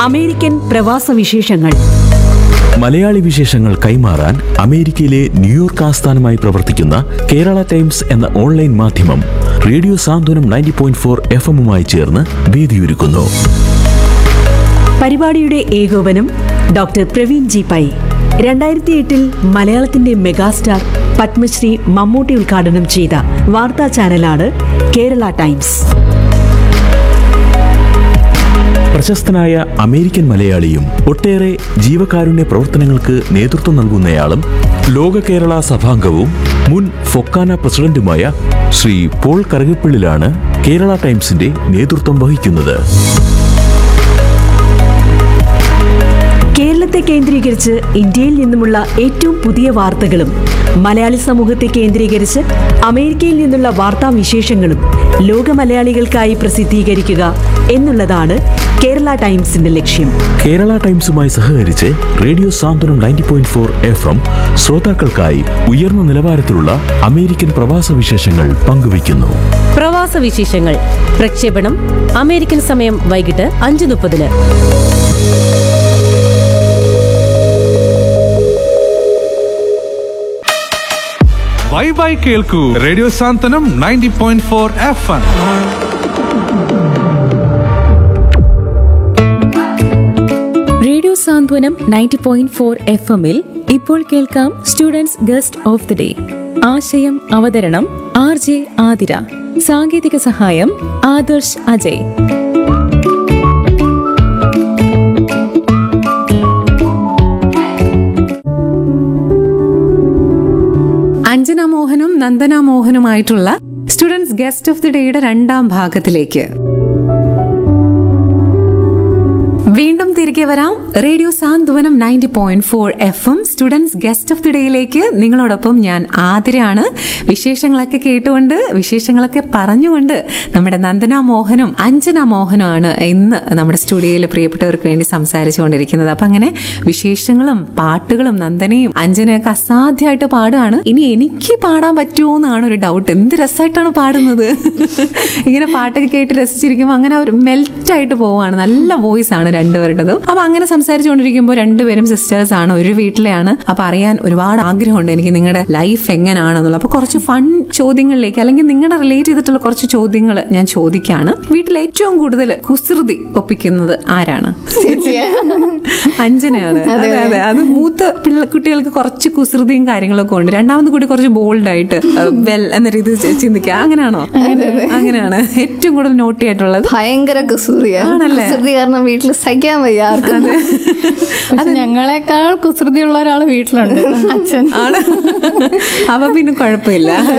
American പ്രവാസ വിശേഷങ്ങൾ മലയാളി വിശേഷങ്ങൾ കൈമാറാൻ അമേരിക്കയിലെ ന്യൂയോർക്ക് ആസ്ഥാനമായി പ്രവർത്തിക്കുന്ന കേരള ടൈംസ് എന്ന ഓൺലൈൻ മാധ്യമം radio Santhwanam ninety point four F എമ്മുമായി ചേർന്ന് വേദിയൊരുക്കുന്നു പരിപാടിയുടെ ഏകോപനം ഡോക്ടർ പ്രവീൺ ജി പൈ രണ്ടായിരത്തി എട്ടിൽ മലയാളത്തിന്റെ മെഗാസ്റ്റാർ പത്മശ്രീ മമ്മൂട്ടി ഉദ്ഘാടനം ചെയ്ത വാർത്താ ചാനലാണ് കേരള ടൈംസ് പ്രശസ്തനായ അമേരിക്കൻ മലയാളിയും ഒട്ടേറെ ജീവകാരുണ്യ പ്രവർത്തനങ്ങൾക്ക് നേതൃത്വം നൽകുന്നയാളും ലോക കേരള സഭാംഗവും മുൻ ഫൊക്കാന പ്രസിഡന്റുമായ ശ്രീ പോൾ കറുകപ്പിള്ളിലാണ് കേരള ടൈംസിന്റെ നേതൃത്വം വഹിക്കുന്നത് കേരളത്തെ കേന്ദ്രീകരിച്ച് ഇന്ത്യയിൽ നിന്നുമുള്ള ഏറ്റവും പുതിയ വാർത്തകളും മലയാളി സമൂഹത്തെ കേന്ദ്രീകരിച്ച് അമേരിക്കയിൽ നിന്നുള്ള വാർത്താ വിശേഷങ്ങളും ലോക മലയാളികൾക്കായി പ്രസിദ്ധീകരിക്കുക എന്നുള്ളതാണ് കേരള ടൈംസിന്റെ ലക്ഷ്യം കേരള ടൈംസുമായി സഹകരിച്ച് radio Santhwanam ninety point four F M ശ്രോതാക്കൾക്കായി ഉയർന്ന നിലവാരത്തിലുള്ള അമേരിക്കൻ പ്രവാസ വിശേഷങ്ങൾ പങ്കുവയ്ക്കുന്നു പ്രവാസ വിശേഷങ്ങൾ പ്രക്ഷേപണം അമേരിക്കൻ സമയം വൈകിട്ട് അഞ്ച് മുപ്പതിന് ബൈ ബൈ കേൾക്കൂ radio Santhwanam ninety point four F M radio Santhwanam ninety point four F എമ്മിൽ ഇപ്പോൾ കേൾക്കാം students guest of the day ആശയം അവതരണം ആർ ജെ ആതിര സാങ്കേതിക സഹായം ആദർശ് അജയ് അഞ്ജന മോഹനും നന്ദന മോഹനുമായിട്ടുള്ള സ്റ്റുഡൻസ് ഗസ്റ്റ് ഓഫ് ദി ഡേയുടെ രണ്ടാം ഭാഗത്തിലേക്ക് വീണ്ടും തിരികെ വരാം radio Santhwanam ninety point four F M students guest of the ഡേയിലേക്ക് നിങ്ങളോടൊപ്പം ഞാൻ ആതിരയാണ് വിശേഷങ്ങളൊക്കെ കേട്ടുകൊണ്ട് വിശേഷങ്ങളൊക്കെ പറഞ്ഞുകൊണ്ട് നമ്മുടെ നന്ദന മോഹനും അഞ്ജന മോഹനുമാണ് ഇന്ന് നമ്മുടെ സ്റ്റുഡിയോയിൽ പ്രിയപ്പെട്ടവർക്ക് വേണ്ടി സംസാരിച്ചുകൊണ്ടിരിക്കുന്നത് അപ്പൊ അങ്ങനെ വിശേഷങ്ങളും പാട്ടുകളും നന്ദനയും അഞ്ജനയൊക്കെ അസാധ്യമായിട്ട് പാടുകയാണ് ഇനി എനിക്ക് പാടാൻ പറ്റുമോ എന്നാണ് ഒരു ഡൗട്ട് എന്ത് രസമായിട്ടാണ് പാടുന്നത് ഇങ്ങനെ പാട്ടൊക്കെ കേട്ട് രസിച്ചിരിക്കുമ്പോൾ അങ്ങനെ ഒരു മെൽറ്റ് ആയിട്ട് പോവാണ് നല്ല വോയിസ് ആണ് രണ്ടുപേരുടേതും അപ്പൊ അങ്ങനെ സംസാരിച്ചുകൊണ്ടിരിക്കുമ്പോൾ രണ്ടുപേരും സിസ്റ്റേഴ്സ് ആണ് ഒരു വീട്ടിലെയാണ് അപ്പൊ അറിയാൻ ഒരുപാട് ആഗ്രഹമുണ്ട് എനിക്ക് നിങ്ങളുടെ ലൈഫ് എങ്ങനെയാണെന്നുള്ളത് അപ്പൊ കുറച്ച് ഫൺ ചോദ്യങ്ങളിലേക്ക് അല്ലെങ്കിൽ നിങ്ങളുടെ റിലേറ്റ് ചെയ്തിട്ടുള്ള കുറച്ച് ചോദ്യങ്ങൾ ഞാൻ ചോദിക്കാണ് വീട്ടിൽ ഏറ്റവും കൂടുതൽ കുസൃതി ഒപ്പിക്കുന്നത് ആരാണ് അഞ്ജനയാണ് അതെ അതെ അത് മൂത്ത പിള്ള കുട്ടികൾക്ക് കുറച്ച് കുസൃതിയും കാര്യങ്ങളൊക്കെ ഉണ്ട് രണ്ടാമത് കൂടി കുറച്ച് ബോൾഡ് ആയിട്ട് വെൽ എന്ന രീതി ചിന്തിക്കുക അങ്ങനെയാണോ അങ്ങനെയാണ് ഏറ്റവും കൂടുതൽ നോട്ടി ആയിട്ടുള്ളത് ഭയങ്കര കുസൃതിയാ ആണല്ലേ? കുസൃതി കാരണം വീട്ടിൽ സഹിക്കാൻ വയ്യ ആർക്കും പക്ഷെ ഞങ്ങളെക്കാൾ കുസൃതിയുള്ള ഒരാൾ വീട്ടിലുണ്ട് അച്ഛൻ ആണ് അപ്പൊ പിന്നെ കുഴപ്പമില്ല